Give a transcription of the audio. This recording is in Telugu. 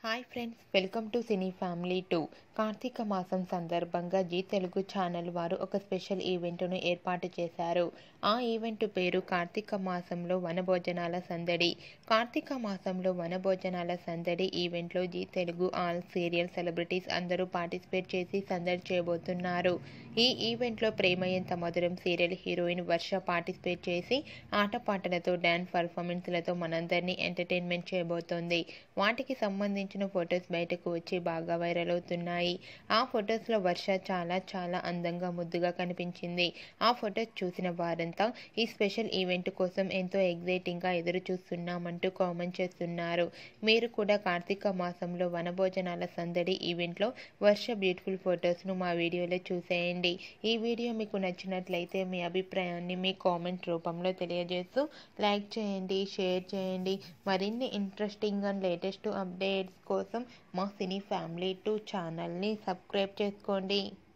hi friends welcome to cine family two కార్తీక మాసం సందర్భంగా జీ తెలుగు ఛానల్ వారు ఒక స్పెషల్ ఈవెంట్ను ఏర్పాటు చేశారు ఆ ఈవెంట్ పేరు కార్తీక మాసంలో వనభోజనాల సందడి కార్తీక మాసంలో వనభోజనాల సందడి ఈవెంట్లో Zee Telugu all serial celebrities అందరూ పార్టిసిపేట్ చేసి సందడి చేయబోతున్నారు ఈ ఈవెంట్లో ప్రేమ ఎంత మధురం సీరియల్ హీరోయిన్ వర్ష పార్టిసిపేట్ చేసి ఆటపాటలతో డ్యాన్స్ పర్ఫార్మెన్స్లతో మనందరినీ ఎంటర్టైన్మెంట్ చేయబోతోంది వాటికి సంబంధించిన ఫొటోస్ బయటకు వచ్చి బాగా వైరల్ అవుతున్నాయి ఆ ఫొటోస్లో వర్ష చాలా చాలా అందంగా ముద్దుగా కనిపించింది ఆ ఫొటోస్ చూసిన వారంతా ఈ స్పెషల్ ఈవెంట్ కోసం ఎంతో ఎగ్జైటింగ్గా ఎదురు చూస్తున్నామంటూ కామెంట్ చేస్తున్నారు మీరు కూడా కార్తీక మాసంలో వనభోజనాల సందడి ఈవెంట్లో వర్ష బ్యూటిఫుల్ ఫొటోస్ను మా వీడియోలో చూసేయండి ఈ వీడియో మీకు నచ్చినట్లయితే మీ అభిప్రాయాన్ని మీ కామెంట్ రూపంలో తెలియజేస్తూ లైక్ చేయండి షేర్ చేయండి మరిన్ని ఇంట్రెస్టింగ్ అండ్ లేటెస్ట్ అప్డేట్స్ కోసం మా సినీ ఫ్యామిలీ టూ ఛానల్ని సబ్స్క్రైబ్ చేసుకోండి